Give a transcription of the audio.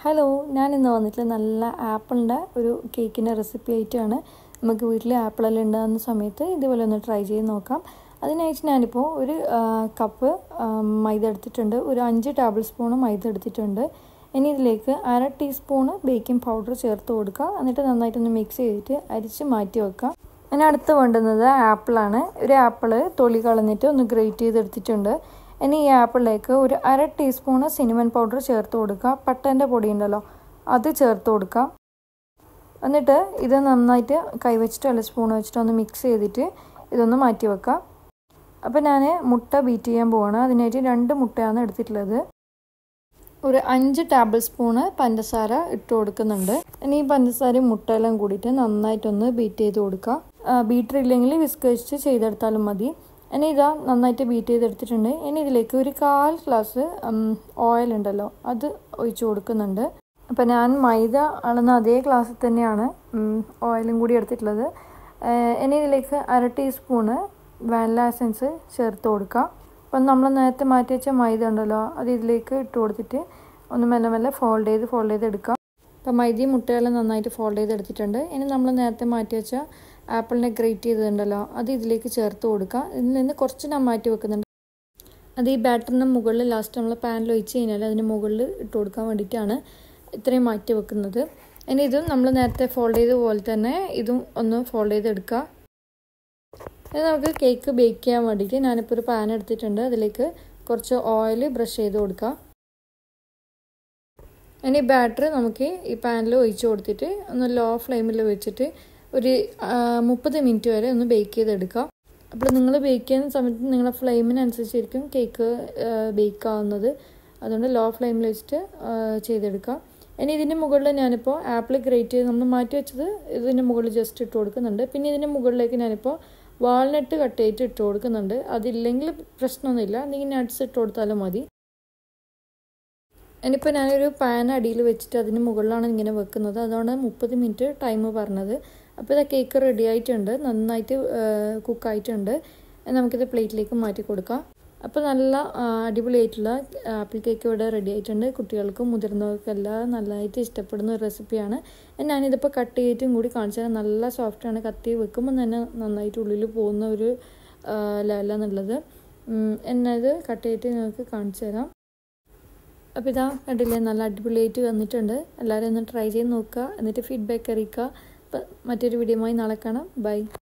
hello ഞാൻ ഇന്ന് വന്നിട്ടുള്ള നല്ല ആപ്പിളിൻ്റെ ഒരു കേക്കിൻ്റെ റെസിപ്പി ആയിട്ടാണ് നമുക്ക് വീട്ടിൽ ആപ്പിളെല്ലാം ഉണ്ടാകുന്ന സമയത്ത് ഇതുപോലെ ഒന്ന് ട്രൈ ചെയ്ത് നോക്കാം അതിനായിട്ട് ഞാനിപ്പോൾ ഒരു ആ, കപ്പ് ആ, മൈദ എടുത്തിട്ടുണ്ട് ഒരു അഞ്ച് ടേബിൾ സ്പൂണ് മൈദ എടുത്തിട്ടുണ്ട് ഇനി ഇതിലേക്ക് അര ടീസ്പൂണ് ബേക്കിംഗ് പൗഡർ ചേർത്ത് കൊടുക്കുക എന്നിട്ട് നന്നായിട്ടൊന്ന് മിക്സ് ചെയ്തിട്ട് അരിച്ച് മാറ്റി വെക്കാം ഇനി അടുത്ത് വേണ്ടുന്നത് ആപ്പിളാണ് ഒരു ആപ്പിള് തൊലി കളഞ്ഞിട്ട് ഒന്ന് ഗ്രേറ്റ് ചെയ്തെടുത്തിട്ടുണ്ട് ഇനി ഈ ആപ്പിളിലേക്ക് ഒരു അര ടീസ്പൂണ് സിനിമൻ പൗഡർ ചേർത്ത് കൊടുക്കുക പട്ടൻ്റെ പൊടി ഉണ്ടല്ലോ അത് ചേർത്ത് കൊടുക്കാം എന്നിട്ട് ഇത് നന്നായിട്ട് കൈവച്ചിട്ടോ അല്ല സ്പൂൺ വെച്ചിട്ടോ ഒന്ന് മിക്സ് ചെയ്തിട്ട് ഇതൊന്ന് മാറ്റി വെക്കാം അപ്പോൾ ഞാൻ മുട്ട ബീറ്റ് ചെയ്യാൻ പോവാണ് അതിനായിട്ട് രണ്ട് മുട്ടയാണ് എടുത്തിട്ടുള്ളത് ഒരു അഞ്ച് ടേബിൾ സ്പൂണ് പഞ്ചസാര ഇട്ട് കൊടുക്കുന്നുണ്ട് ഇനി ഈ പഞ്ചസാരയും മുട്ടയെല്ലാം കൂടിയിട്ട് നന്നായിട്ടൊന്ന് ബീറ്റ് ചെയ്ത് കൊടുക്കുക ബീറ്റർ ഇല്ലെങ്കിൽ വിസ്ക് വെച്ച് ചെയ്തെടുത്താലും മതി ഇനി ഇതാ നന്നായിട്ട് ബീറ്റ് ചെയ്തെടുത്തിട്ടുണ്ട് ഇനി ഇതിലേക്ക് ഒരു കാൽ ഗ്ലാസ് ഓയിൽ ഉണ്ടല്ലോ അത് ഒഴിച്ചു കൊടുക്കുന്നുണ്ട് അപ്പം ഞാൻ മൈദ അളന്ന അതേ ഗ്ലാസ്സിൽ തന്നെയാണ് ഓയിലും കൂടി എടുത്തിട്ടുള്ളത് ഇനി ഇതിലേക്ക് അര ടീസ്പൂണ് വാനില എസൻസ് ചേർത്ത് കൊടുക്കുക അപ്പം നമ്മൾ നേരത്തെ മാറ്റി വെച്ച മൈദ ഉണ്ടല്ലോ അത് ഇതിലേക്ക് ഇട്ട് കൊടുത്തിട്ട് ഒന്ന് മെല്ലെ മെല്ലെ ഫോൾഡ് ചെയ്ത് ഫോൾഡ് ചെയ്ത് എടുക്കാം അപ്പം മൈദയും മുട്ടയെല്ലാം നന്നായിട്ട് ഫോൾഡ് ചെയ്ത് എടുത്തിട്ടുണ്ട് ഇനി നമ്മൾ നേരത്തെ മാറ്റി വെച്ച ആപ്പിളിനെ ഗ്രേറ്റ് ചെയ്തിട്ടുണ്ടല്ലോ അത് ഇതിലേക്ക് ചേർത്ത് കൊടുക്കുക ഇതിൽ നിന്ന് കുറച്ച് ഞാൻ മാറ്റി വെക്കുന്നുണ്ട് അത് ഈ ബാറ്ററിന് മുകളിൽ ലാസ്റ്റ് നമ്മൾ പാനിൽ ഒഴിച്ച് കഴിഞ്ഞാൽ അതിന് മുകളിൽ ഇട്ട് കൊടുക്കാൻ വേണ്ടിയിട്ടാണ് ഇത്രയും മാറ്റി വെക്കുന്നത് ഇനി ഇതും നമ്മൾ നേരത്തെ ഫോൾഡ് ചെയ്ത പോലെ തന്നെ ഇതും ഒന്ന് ഫോൾഡ് ചെയ്തെടുക്കുക ഇനി നമുക്ക് കേക്ക് ബേക്ക് ചെയ്യാൻ വേണ്ടിയിട്ട് ഞാനിപ്പോൾ ഒരു പാൻ എടുത്തിട്ടുണ്ട് അതിലേക്ക് കുറച്ച് ഓയിൽ ബ്രഷ് ചെയ്ത് കൊടുക്കുക ഇനി ബാറ്റർ നമുക്ക് ഈ പാനിൽ ഒഴിച്ച് കൊടുത്തിട്ട് ഒന്ന് ലോ ഫ്ലെയിമിൽ വെച്ചിട്ട് ഒരു മുപ്പത് മിനിറ്റ് വരെ ഒന്ന് ബേക്ക് ചെയ്തെടുക്കുക അപ്പോൾ നിങ്ങൾ ബേക്ക് ചെയ്യുന്ന സമയത്ത് നിങ്ങളുടെ ഫ്ലെയിമിനനുസരിച്ചായിരിക്കും കേക്ക് ബേക്ക് ആവുന്നത് അതുകൊണ്ട് ലോ ഫ്ലെയിമിൽ വെച്ചിട്ട് ചെയ്തെടുക്കുക ഇനി ഇതിൻ്റെ മുകളിൽ ഞാനിപ്പോൾ ആപ്പിൾ ഗ്രേറ്റ് ചെയ്ത് നമ്മൾ മാറ്റി വെച്ചത് ഇതിൻ്റെ മുകളിൽ ജസ്റ്റ് ഇട്ട് കൊടുക്കുന്നുണ്ട് പിന്നെ ഇതിൻ്റെ മുകളിലേക്ക് ഞാനിപ്പോൾ വാൾനട്ട് കട്ട് ചെയ്തിട്ട് ഇട്ട് കൊടുക്കുന്നുണ്ട് അതില്ലെങ്കിൽ പ്രശ്നമൊന്നുമില്ല എന്തെങ്കിലും നട്ട്സ് ഇട്ട് കൊടുത്താലും മതി ഇനിയിപ്പോൾ ഞാനൊരു പാൻ അടിയിൽ വെച്ചിട്ട് അതിന് മുകളിലാണ് ഇങ്ങനെ വെക്കുന്നത് അതുകൊണ്ട് മുപ്പത് മിനിറ്റ് ടൈം പറഞ്ഞത് അപ്പോൾ ഇത് കേക്ക് റെഡി ആയിട്ടുണ്ട് നന്നായിട്ട് കുക്കായിട്ടുണ്ട് നമുക്കിത് പ്ലേറ്റിലേക്ക് മാറ്റി കൊടുക്കാം അപ്പോൾ നല്ല അടിപൊളിയായിട്ടുള്ള ആപ്പിൾ കേക്ക് ഇവിടെ റെഡി ആയിട്ടുണ്ട് കുട്ടികൾക്കും മുതിർന്നവർക്കെല്ലാം നല്ലതായിട്ട് ഇഷ്ടപ്പെടുന്ന ഒരു റെസിപ്പിയാണ് ഞാനിതിപ്പോൾ കട്ട് ചെയ്തിട്ടും കൂടി കാണിച്ചു തരാം നല്ല സോഫ്റ്റാണ് കത്തി വെക്കുമ്പോൾ തന്നെ നന്നായിട്ട് ഉള്ളിൽ പോകുന്ന ഒരു ലെവലാണെന്നുള്ളത് എന്നത് കട്ട് ചെയ്തിട്ട് നിങ്ങൾക്ക് കാണിച്ചു തരാം അപ്പോൾ ഇതാ കണ്ടില്ലേ നല്ല അടിപൊളിയായിട്ട് വന്നിട്ടുണ്ട് എല്ലാവരും ഒന്ന് ട്രൈ ചെയ്ത് നോക്കുക എന്നിട്ട് ഫീഡ്ബാക്ക് അറിയിക്കുക അപ്പം മറ്റൊരു വീഡിയോയുമായി നാളെ കാണാം ബൈ